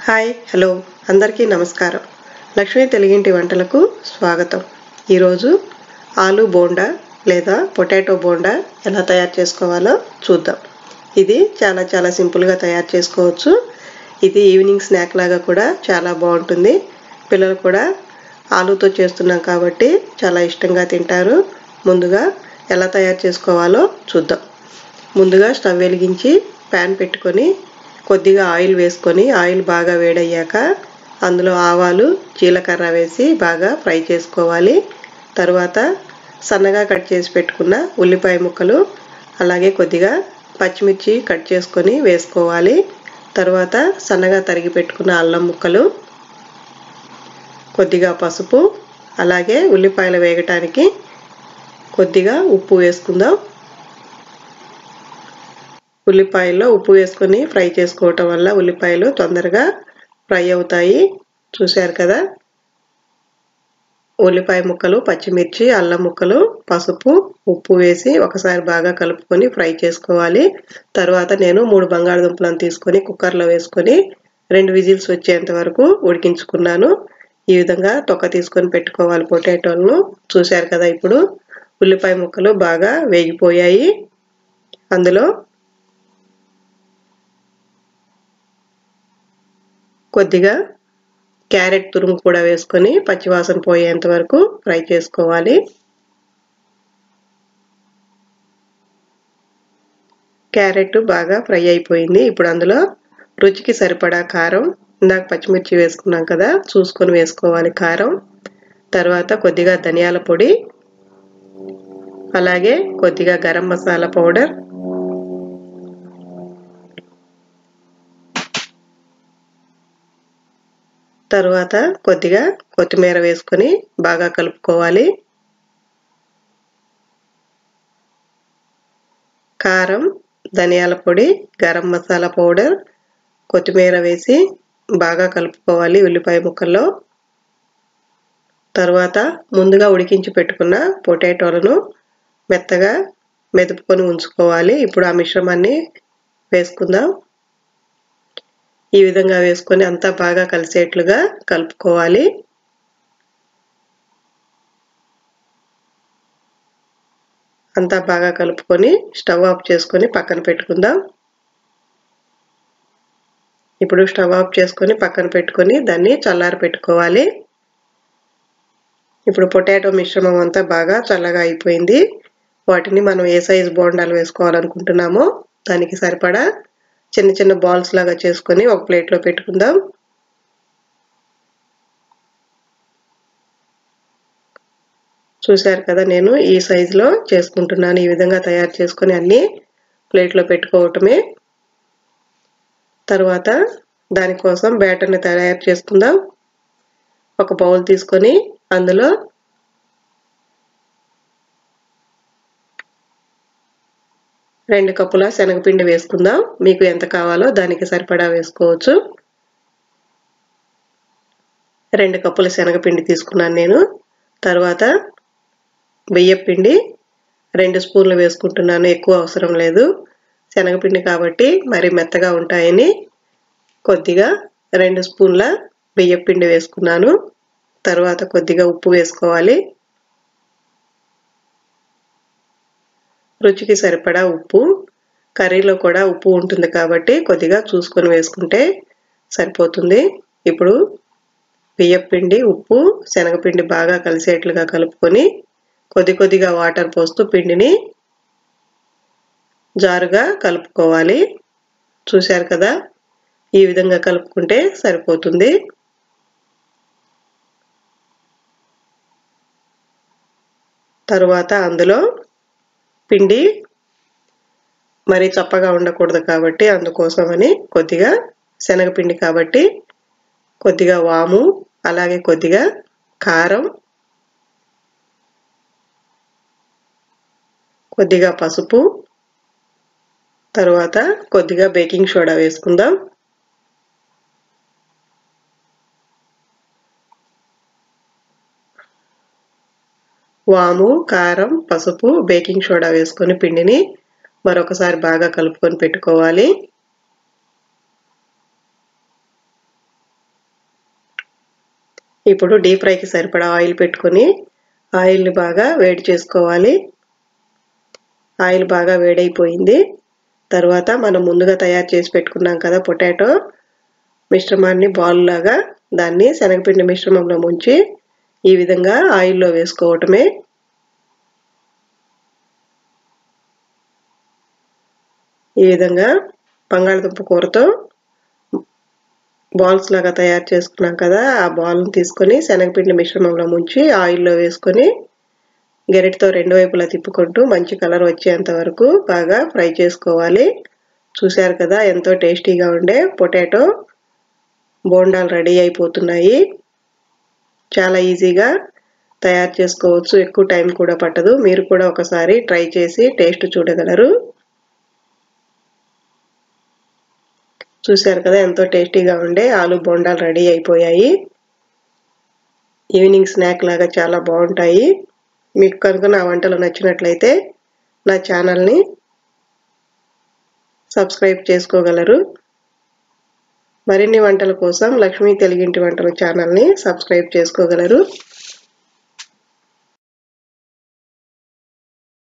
hi hello అందరికీ నమస్కారం లక్ష్మీ తెలుగింటి వంటలకు స్వాగతం ఈరోజు ఆలు బోండా లేదా పొటాటో బోండా ఎలా తయారు చేసుకోవాలో చూద్దాం ఇది చాలా చాలా సింపుల్గా తయారు చేసుకోవచ్చు ఇది ఈవినింగ్ స్నాక్ లాగా కూడా చాలా బాగుంటుంది పిల్లలు కూడా ఆలుతో చేస్తున్నాం కాబట్టి చాలా ఇష్టంగా తింటారు ముందుగా ఎలా తయారు చేసుకోవాలో చూద్దాం ముందుగా స్టవ్ వెలిగించి ప్యాన్ పెట్టుకొని కొద్దిగా ఆయిల్ వేసుకొని ఆయిల్ బాగా వేడయ్యాక అందులో ఆవాలు జీలకర్ర వేసి బాగా ఫ్రై చేసుకోవాలి తర్వాత సన్నగా కట్ చేసి పెట్టుకున్న ఉల్లిపాయ ముక్కలు అలాగే కొద్దిగా పచ్చిమిర్చి కట్ చేసుకొని వేసుకోవాలి తర్వాత సన్నగా తరిగి పెట్టుకున్న అల్లం ముక్కలు కొద్దిగా పసుపు అలాగే ఉల్లిపాయలు వేగటానికి కొద్దిగా ఉప్పు వేసుకుందాం ఉల్లిపాయల్లో ఉప్పు వేసుకొని ఫ్రై చేసుకోవటం వల్ల ఉల్లిపాయలు తొందరగా ఫ్రై అవుతాయి చూశారు కదా ఉల్లిపాయ ముక్కలు పచ్చిమిర్చి అల్లం ముక్కలు పసుపు ఉప్పు వేసి ఒకసారి బాగా కలుపుకొని ఫ్రై చేసుకోవాలి తర్వాత నేను మూడు బంగాళదుంపలను తీసుకొని కుక్కర్లో వేసుకొని రెండు విజిల్స్ వచ్చేంత వరకు ఉడికించుకున్నాను ఈ విధంగా తొక్క తీసుకొని పెట్టుకోవాలి పొటాటోలను చూశారు కదా ఇప్పుడు ఉల్లిపాయ ముక్కలు బాగా వేగిపోయాయి అందులో కొద్దిగా క్యారెట్ తురుము కూడా వేసుకొని పచ్చివాసన పోయేంత వరకు ఫ్రై చేసుకోవాలి క్యారెట్ బాగా ఫ్రై అయిపోయింది ఇప్పుడు అందులో రుచికి సరిపడా కారం ఇందాక పచ్చిమిర్చి వేసుకున్నాం కదా చూసుకొని వేసుకోవాలి కారం తర్వాత కొద్దిగా ధనియాల పొడి అలాగే కొద్దిగా గరం మసాలా పౌడర్ తరువాత కొద్దిగా కొత్తిమీర వేసుకొని బాగా కలుపుకోవాలి కారం ధనియాల పొడి గరం మసాలా పౌడర్ కొత్తిమీర వేసి బాగా కలుపుకోవాలి ఉల్లిపాయ ముక్కల్లో తర్వాత ముందుగా ఉడికించి పెట్టుకున్న పొటాటోలను మెత్తగా మెదుపుకొని ఉంచుకోవాలి ఇప్పుడు ఆ మిశ్రమాన్ని వేసుకుందాం ఈ విధంగా వేసుకొని అంతా బాగా కలిసేట్లుగా కలుపుకోవాలి అంతా బాగా కలుపుకొని స్టవ్ ఆఫ్ చేసుకొని పక్కన పెట్టుకుందాం ఇప్పుడు స్టవ్ ఆఫ్ చేసుకొని పక్కన పెట్టుకొని దాన్ని చల్లారి పెట్టుకోవాలి ఇప్పుడు పొటాటో మిశ్రమం అంతా బాగా చల్లగా అయిపోయింది వాటిని మనం ఏ సైజు బోండాలు వేసుకోవాలనుకుంటున్నామో దానికి సరిపడా చిన్న చిన్న బాల్స్ లాగా చేసుకొని ఒక ప్లేట్లో పెట్టుకుందాం చూశారు కదా నేను ఈ సైజులో చేసుకుంటున్నాను ఈ విధంగా తయారు చేసుకొని అన్నీ ప్లేట్లో పెట్టుకోవటమే తర్వాత దానికోసం బ్యాటర్ని తయారు చేసుకుందాం ఒక బౌల్ తీసుకొని అందులో రెండు కప్పుల శనగపిండి వేసుకుందాం మీకు ఎంత కావాలో దానికి సరిపడా వేసుకోవచ్చు రెండు కప్పుల శనగపిండి తీసుకున్నాను నేను తర్వాత బియ్యపిండి రెండు స్పూన్లు వేసుకుంటున్నాను ఎక్కువ అవసరం లేదు శనగపిండి కాబట్టి మరి మెత్తగా ఉంటాయని కొద్దిగా రెండు స్పూన్ల బియ్యపిండి వేసుకున్నాను తర్వాత కొద్దిగా ఉప్పు వేసుకోవాలి రుచికి సరిపడా ఉప్పు కర్రీలో కూడా ఉప్పు ఉంటుంది కాబట్టి కొద్దిగా చూసుకొని వేసుకుంటే సరిపోతుంది ఇప్పుడు బియ్యపిండి ఉప్పు శనగపిండి బాగా కలిసేట్లుగా కలుపుకొని కొద్ది కొద్దిగా వాటర్ పోస్తూ పిండిని జారుగా కలుపుకోవాలి చూశారు కదా ఈ విధంగా కలుపుకుంటే సరిపోతుంది తరువాత అందులో పిండి మరి చప్పగా ఉండకూడదు కాబట్టి అందుకోసమని కొద్దిగా శనగపిండి కాబట్టి కొద్దిగా వాము అలాగే కొద్దిగా కారం కొద్దిగా పసుపు తరువాత కొద్దిగా బేకింగ్ సోడా వేసుకుందాం వాము కారం పసుపు బేకింగ్ సోడా వేసుకొని పిండిని మరొకసారి బాగా కలుపుకొని పెట్టుకోవాలి ఇప్పుడు డీప్ ఫ్రైకి సరిపడా ఆయిల్ పెట్టుకొని ఆయిల్ని బాగా వేడి చేసుకోవాలి ఆయిల్ బాగా వేడైపోయింది తర్వాత మనం ముందుగా తయారు చేసి పెట్టుకున్నాం కదా పొటాటో మిశ్రమాన్ని బాల్ లాగా దాన్ని శనగపిండి మిశ్రమంలో ముంచి ఈ విధంగా ఆయిల్లో వేసుకోవటమే ఈ విధంగా బంగాళదుంప కూరతో బాల్స్ లాగా తయారు చేసుకున్నాం కదా ఆ బాల్ని తీసుకొని శనగపిండి మిశ్రమంలో ముంచి ఆయిల్లో వేసుకొని గెరెట్తో రెండు వైపులా తిప్పుకుంటూ మంచి కలర్ వచ్చేంత వరకు బాగా ఫ్రై చేసుకోవాలి చూశారు కదా ఎంతో టేస్టీగా ఉండే పొటాటో బోండాలు రెడీ అయిపోతున్నాయి చాలా ఈజీగా తయారు చేసుకోవచ్చు ఎక్కువ టైం కూడా పట్టదు మీరు కూడా ఒకసారి ట్రై చేసి టేస్ట్ చూడగలరు చూశారు కదా ఎంతో టేస్టీగా ఉండే ఆలు బోండాలు రెడీ అయిపోయాయి ఈవినింగ్ స్నాక్ లాగా చాలా బాగుంటాయి మీకు కనుక నా వంటలు నచ్చినట్లయితే నా ఛానల్ని సబ్స్క్రైబ్ చేసుకోగలరు మరిన్ని వంటల కోసం లక్ష్మీ తెలుగింటి వంటల ఛానల్ని సబ్స్క్రైబ్ చేసుకోగలరు